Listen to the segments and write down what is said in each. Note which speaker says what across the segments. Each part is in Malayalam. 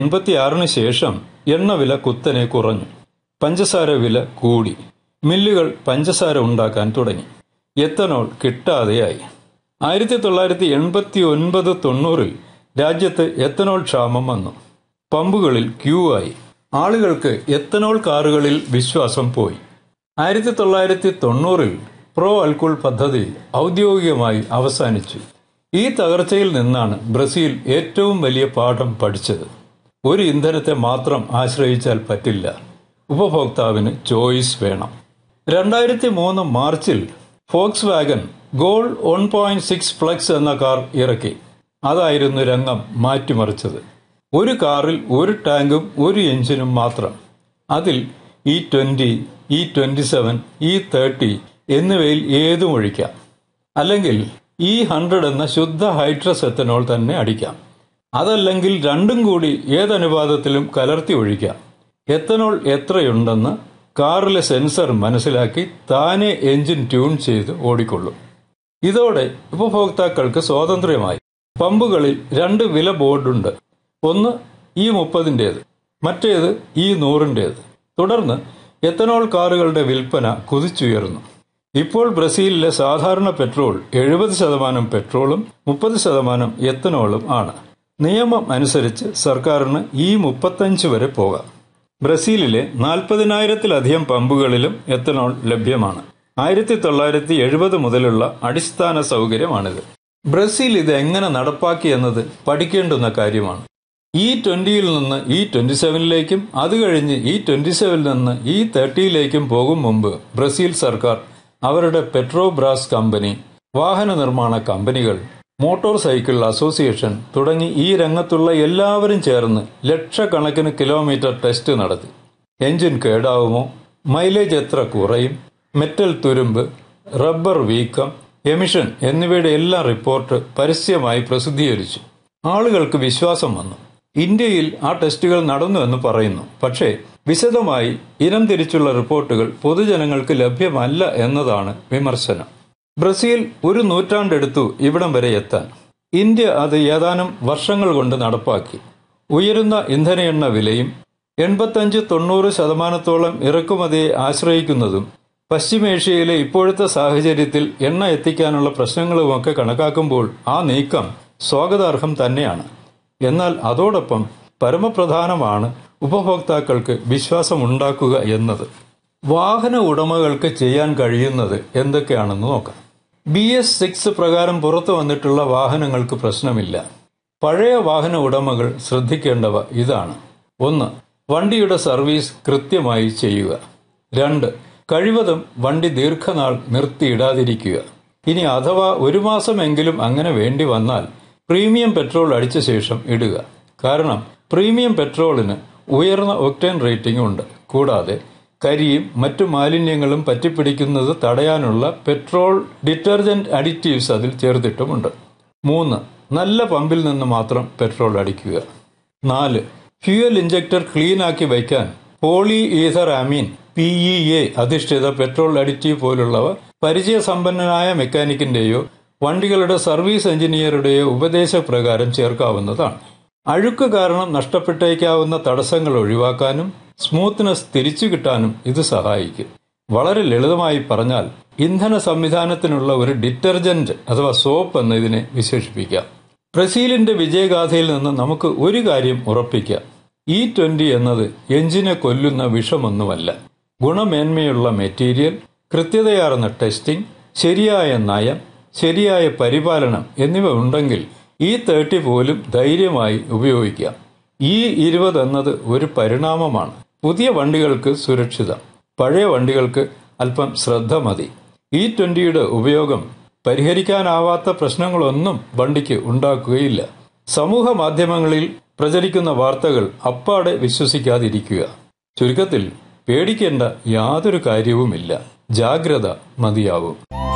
Speaker 1: എൺപത്തിയാറിന് ശേഷം എണ്ണ വില കുത്തനെ കുറഞ്ഞു പഞ്ചസാര വില കൂടി മില്ലുകൾ പഞ്ചസാര ഉണ്ടാക്കാൻ തുടങ്ങി എത്തനോൾ കിട്ടാതെയായി ആയിരത്തി തൊള്ളായിരത്തി എൺപത്തി ഒൻപത് തൊണ്ണൂറിൽ രാജ്യത്ത് എത്തനോൾ ക്ഷാമം വന്നു പമ്പുകളിൽ ക്യൂ ആയി ആളുകൾക്ക് എത്തനോൾ കാറുകളിൽ വിശ്വാസം പോയി ആയിരത്തി തൊള്ളായിരത്തി തൊണ്ണൂറിൽ പ്രോ അൽക്കുൾ പദ്ധതി ഔദ്യോഗികമായി അവസാനിച്ചു ഈ തകർച്ചയിൽ നിന്നാണ് ബ്രസീൽ ഏറ്റവും വലിയ പാഠം പഠിച്ചത് ഒരു ഇന്ധനത്തെ മാത്രം ആശ്രയിച്ചാൽ പറ്റില്ല ഉപഭോക്താവിന് ചോയ്സ് വേണം രണ്ടായിരത്തി മൂന്ന് മാർച്ചിൽ Volkswagen Gol one point six flex എന്ന കാർ ഇറക്കി അതായിരുന്നു രംഗം മാറ്റിമറിച്ചത് ഒരു കാറിൽ ഒരു ടാങ്കും ഒരു എഞ്ചിനും മാത്രം അതിൽ E twenty E twenty seven E thirty എന്നിവയിൽ ഏതും ഒഴിക്കാം അല്ലെങ്കിൽ ഇ ഹൺഡ്രഡ് എന്ന ശുദ്ധ ഹൈഡ്രസ് എത്തനോൾ തന്നെ അടിക്കാം അതല്ലെങ്കിൽ രണ്ടും കൂടി ഏതനുപാതത്തിലും കലർത്തി ഒഴിക്കാം എത്തനോൾ എത്രയുണ്ടെന്ന് കാറിലെ സെൻസർ മനസ്സിലാക്കി താനെ എഞ്ചിൻ ട്യൂൺ ചെയ്ത് ഓടിക്കൊള്ളും ഇതോടെ ഉപഭോക്താക്കൾക്ക് സ്വാതന്ത്ര്യമായി പമ്പുകളിൽ രണ്ട് വില ബോർഡുണ്ട് ഒന്ന് ഈ മുപ്പതിൻ്റേത് മറ്റേത് ഈ നൂറിൻ്റേത് തുടർന്ന് എത്തനോൾ കാറുകളുടെ വിൽപ്പന കുതിച്ചുയർന്നു ഇപ്പോൾ ബ്രസീലിലെ സാധാരണ പെട്രോൾ എഴുപത് ശതമാനം പെട്രോളും മുപ്പത് ശതമാനം എത്തനോളും ആണ് നിയമം അനുസരിച്ച് സർക്കാരിന് ഈ മുപ്പത്തഞ്ച് വരെ പോകാം ബ്രസീലിലെ നാൽപ്പതിനായിരത്തിലധികം പമ്പുകളിലും എത്തനോൾ ലഭ്യമാണ് ആയിരത്തി തൊള്ളായിരത്തി എഴുപത് മുതലുള്ള അടിസ്ഥാന സൗകര്യമാണിത് ബ്രസീൽ ഇത് എങ്ങനെ നടപ്പാക്കി എന്നത് പഠിക്കേണ്ടുന്ന കാര്യമാണ് ഇ ട്വന്റിയിൽ നിന്ന് ഇ ട്വന്റി സെവനിലേക്കും അത് കഴിഞ്ഞ് ഇ ട്വന്റി സെവനിൽ നിന്ന് ഇ തേർട്ടിയിലേക്കും പോകും മുമ്പ് ബ്രസീൽ സർക്കാർ അവരുടെ പെട്രോബ്രാസ് കമ്പനി വാഹന നിർമ്മാണ കമ്പനികൾ മോട്ടോർ സൈക്കിൾ അസോസിയേഷൻ തുടങ്ങി ഈ രംഗത്തുള്ള എല്ലാവരും ചേർന്ന് ലക്ഷക്കണക്കിന് കിലോമീറ്റർ ടെസ്റ്റ് നടത്തി എഞ്ചിൻ കേടാവുമോ മൈലേജ് എത്ര കുറയും മെറ്റൽ തുരുമ്പ് റബ്ബർ വീക്കം എമിഷൻ എന്നിവയുടെ എല്ലാ റിപ്പോർട്ട് പരസ്യമായി പ്രസിദ്ധീകരിച്ചു ആളുകൾക്ക് വിശ്വാസം വന്നു ഇന്ത്യയിൽ ആ ടെസ്റ്റുകൾ നടന്നു എന്ന് പറയുന്നു പക്ഷേ വിശദമായി ഇനം തിരിച്ചുള്ള റിപ്പോർട്ടുകൾ പൊതുജനങ്ങൾക്ക് ലഭ്യമല്ല എന്നതാണ് വിമർശനം ബ്രസീൽ ഒരു നൂറ്റാണ്ടെടുത്തു ഇവിടം വരെ എത്താൻ ഇന്ത്യ അത് ഏതാനും വർഷങ്ങൾ കൊണ്ട് നടപ്പാക്കി ഉയരുന്ന ഇന്ധന എണ്ണ വിലയും എൺപത്തഞ്ച് തൊണ്ണൂറ് ശതമാനത്തോളം ഇറക്കുമതിയെ ആശ്രയിക്കുന്നതും പശ്ചിമേഷ്യയിലെ ഇപ്പോഴത്തെ സാഹചര്യത്തിൽ എണ്ണ എത്തിക്കാനുള്ള പ്രശ്നങ്ങളുമൊക്കെ കണക്കാക്കുമ്പോൾ ആ നീക്കം സ്വാഗതാർഹം തന്നെയാണ് എന്നാൽ അതോടൊപ്പം പരമപ്രധാനമാണ് ഉപഭോക്താക്കൾക്ക് വിശ്വാസമുണ്ടാക്കുക എന്നത് വാഹന ഉടമകൾക്ക് ചെയ്യാൻ കഴിയുന്നത് എന്തൊക്കെയാണെന്ന് നോക്കാം ബി എസ് സിക്സ് പ്രകാരം പുറത്തു വന്നിട്ടുള്ള വാഹനങ്ങൾക്ക് പ്രശ്നമില്ല പഴയ വാഹന ഉടമകൾ ശ്രദ്ധിക്കേണ്ടവ ഇതാണ് ഒന്ന് വണ്ടിയുടെ സർവീസ് കൃത്യമായി ചെയ്യുക രണ്ട് കഴിവതും വണ്ടി ദീർഘനാൾ നിർത്തിയിടാതിരിക്കുക ഇനി അഥവാ ഒരു മാസമെങ്കിലും അങ്ങനെ വേണ്ടി വന്നാൽ പ്രീമിയം പെട്രോൾ അടിച്ച ശേഷം ഇടുക കാരണം പ്രീമിയം പെട്രോളിന് ഉയർന്ന ഒക്ടേൻ റേറ്റിംഗ് ഉണ്ട് കൂടാതെ കരിയും മറ്റു മാലിന്യങ്ങളും പറ്റിപ്പിടിക്കുന്നത് തടയാനുള്ള പെട്രോൾ ഡിറ്റർജന്റ് അഡിറ്റീവ്സ് അതിൽ ചേർത്തിട്ടുമുണ്ട് മൂന്ന് നല്ല പമ്പിൽ നിന്ന് മാത്രം പെട്രോൾ അടിക്കുക നാല് ഫ്യൂവൽ ഇഞ്ചക്ടർ ക്ലീനാക്കി വയ്ക്കാൻ poly ether amine P E A അധിഷ്ഠിത പെട്രോൾ അഡിറ്റീവ് പോലുള്ളവ പരിചയസമ്പന്നനായ മെക്കാനിക്കിന്റെയോ വണ്ടികളുടെ സർവീസ് എഞ്ചിനീയറുടെയോ ഉപദേശപ്രകാരം ചേർക്കാവുന്നതാണ് അഴുക്ക് കാരണം നഷ്ടപ്പെട്ടേക്കാവുന്ന തടസ്സങ്ങൾ ഒഴിവാക്കാനും സ്മൂത്ത്നെസ് തിരിച്ചു കിട്ടാനും ഇത് സഹായിക്കും വളരെ ലളിതമായി പറഞ്ഞാൽ ഇന്ധന സംവിധാനത്തിനുള്ള ഒരു ഡിറ്റർജന്റ് അഥവാ സോപ്പ് എന്ന് ഇതിനെ വിശേഷിപ്പിക്കാം ബ്രസീലിന്റെ വിജയഗാഥയിൽ നിന്ന് നമുക്ക് ഒരു കാര്യം ഉറപ്പിക്കാം ഇ ട്വന്റി എന്നത് എഞ്ചിനെ കൊല്ലുന്ന വിഷമൊന്നുമല്ല ഗുണമേന്മയുള്ള മെറ്റീരിയൽ കൃത്യതയാർന്ന ടെസ്റ്റിംഗ് ശരിയായ നയം ശരിയായ പരിപാലനം എന്നിവ ഉണ്ടെങ്കിൽ ഈ തേർട്ടി പോലും ധൈര്യമായി ഉപയോഗിക്കാം ഈ ഇരുപത് എന്നത് ഒരു പരിണാമമാണ് പുതിയ വണ്ടികൾക്ക് സുരക്ഷിതം പഴയ വണ്ടികൾക്ക് അല്പം ശ്രദ്ധ മതി ഈ ട്വന്റിയുടെ ഉപയോഗം പരിഹരിക്കാനാവാത്ത പ്രശ്നങ്ങളൊന്നും വണ്ടിക്ക് ഉണ്ടാക്കുകയില്ല സമൂഹ മാധ്യമങ്ങളിൽ പ്രചരിക്കുന്ന വാർത്തകൾ അപ്പാടെ വിശ്വസിക്കാതിരിക്കുക ചുരുക്കത്തിൽ പേടിക്കേണ്ട യാതൊരു കാര്യവുമില്ല ജാഗ്രത മതിയാവും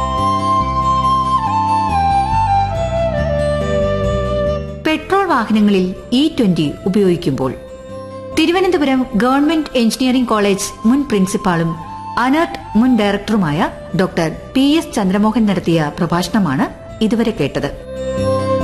Speaker 2: പെട്രോൾ വാഹനങ്ങളിൽ ഇ ട്വന്റി ഉപയോഗിക്കുമ്പോൾ തിരുവനന്തപുരം ഗവൺമെന്റ് എഞ്ചിനീയറിംഗ് കോളേജ് മുൻ പ്രിൻസിപ്പാളും അനർട്ട് മുൻ ഡയറക്ടറുമായ ഡോക്ടർ പി എസ് ചന്ദ്രമോഹൻ നടത്തിയ പ്രഭാഷണമാണ് ഇതുവരെ കേട്ടത്